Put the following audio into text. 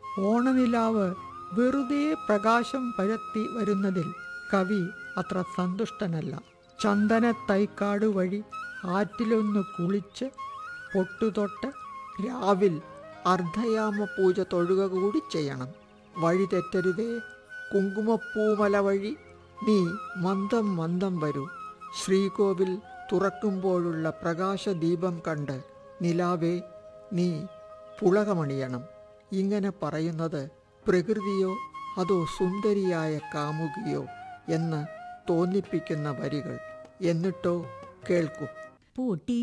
ഓണനിലാവ് വെറുതെ പ്രകാശം പരത്തി വരുന്നതിൽ കവി അത്ര സന്തുഷ്ടനല്ല ചന്ദന തൈക്കാട് വഴി ആറ്റിലൊന്ന് കുളിച്ച് പൊട്ടുതൊട്ട് രാവിൽ അർദ്ധയാമ പൂജ തൊഴുക കൂടി ചെയ്യണം വഴി തെറ്റരുതേ കുങ്കുമപ്പൂമല വഴി നീ മന്ദം മന്ദം വരൂ ശ്രീകോവിൽ തുറക്കുമ്പോഴുള്ള പ്രകാശദീപം കണ്ട് നിലാവേ നീ പുളകമണിയണം ഇങ്ങനെ പറയുന്നത് പ്രകൃതിയോ അതോ സുന്ദരിയായ കാമുകിയോ എന്ന് തോന്നിപ്പിക്കുന്ന വരികൾ എന്നിട്ടോ കേൾക്കൂ പൂട്ടി